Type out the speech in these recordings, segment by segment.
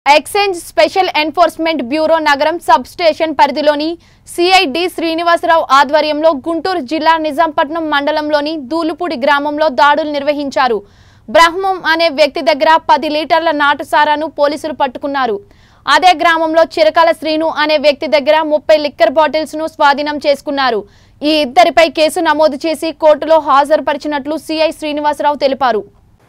excise special enforcement bureau Nagaram sub station పరిధిలోని CID Srinivasarao ఆధ్వర్యంలో గుంటూరు జిల్లా నిజాంపట్నం మండలంలోని దూలుపూడి గ్రామంలో దాడులు నిర్వహించారు బ్రహ్మం అనే వ్యక్తి దగ్గర పది లీటర్ల నాటు సారాను పోలీసులు పట్టుకున్నారు అదే గ్రామంలో చిరకాల శ్రీను అనే వ్యక్తి దగ్గర ముప్పై లిక్కర్ బాటిల్స్ ను స్వాధీనం చేసుకున్నారు ఈ ఇద్దరిపై కేసు నమోదు చేసి కోర్టులో హాజరుపరిచినట్లు సిఐ శ్రీనివాసరావు తెలిపారు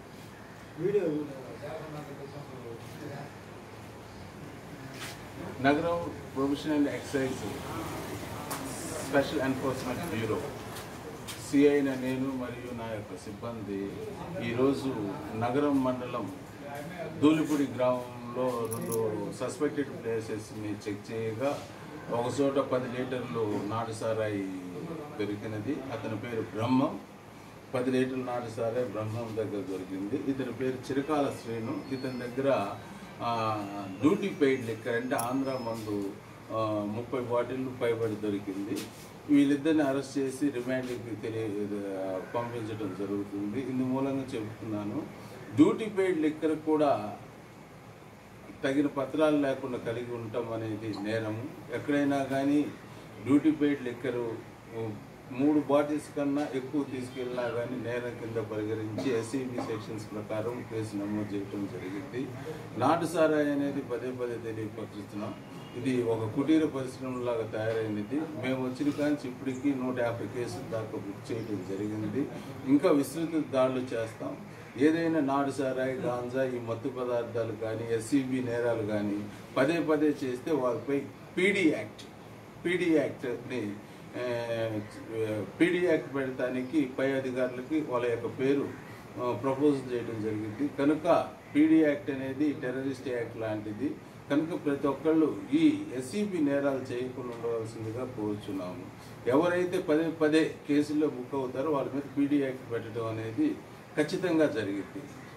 Nagaram professional excise special enforcement bureau సిఐన నేను మరియు నా యొక్క సిబ్బంది ఈరోజు నగరం మండలం దూలిపూడి గ్రామంలో రెండు సస్పెక్టెడ్ ప్లేసెస్ని చెక్ చేయగా ఒక చోట పది లీటర్లు నాటు సారాయి దొరికినది అతని పేరు బ్రహ్మం పది లీటర్ల నాటు సారాయి బ్రహ్మం దగ్గర దొరికింది ఇతని పేరు చిరకాల శ్రీను ఇతని దగ్గర ఆ, డ్యూటీ పెయిడ్ లిక్కర్ అంటే ఆంధ్ర మందు ఆ, ముప్పై బాటిళ్ళు పైబడి దొరికింది వీళ్ళిద్దరిని అరెస్ట్ చేసి రిమాండ్కి తెలియ పంపించడం జరుగుతుంది ఇందు మూలంగా చెబుతున్నాను డ్యూటీ పెయిడ్ లిక్కర్ కూడా తగిన పత్రాలు లేకుండా కలిగి ఉండటం అనేది నేరము ఎక్కడైనా కానీ డ్యూటీ పెయిడ్ లిక్కరు ఉ, మూడు బాటిల్స్ కన్నా ఎక్కువ తీసుకెళ్ళినా కానీ నేరం కింద పరిగణించి ఎస్ఈబి సెక్షన్స్ ప్రకారం కేసు నమోదు చేయడం జరిగింది నాటు సారాయి అనేది పదే పదే తెలియపరుస్తున్నాం ఇది ఒక కుటీర పరిశ్రమలాగా తయారైనది మేము వచ్చిన కానీ ఇప్పటికీ నూట యాభై కేసులు దాకా బుక్ చేయడం జరిగింది ఇంకా విస్తృత దాడులు చేస్తాం ఏదైనా నాడు సారాయి గాంజా ఈ మత్తు పదార్థాలు కానీ ఎస్సీబీ నేరాలు కానీ పదే పదే చేస్తే వారిపై పీడీ యాక్ట్ పీడీ యాక్ట్ని పీడీ యాక్ట్ పెడతానికి పై అధికారులకి వాళ్ళ యొక్క పేరు ప్రపోజ్ చేయడం జరిగింది కనుక పీడీ యాక్ట్ అనేది టెర్రరిస్ట్ యాక్ట్ లాంటిది కనుక ప్రతి ఒక్కళ్ళు ఈ ఎస్సీబీ నేరాలు చేయకుండా ఉండవలసిందిగా కోరుచున్నాము ఎవరైతే పదే పదే కేసుల్లో బుక్ అవుతారో వాళ్ళ మీద పీడీ యాక్ట్ పెట్టడం అనేది ఖచ్చితంగా జరిగింది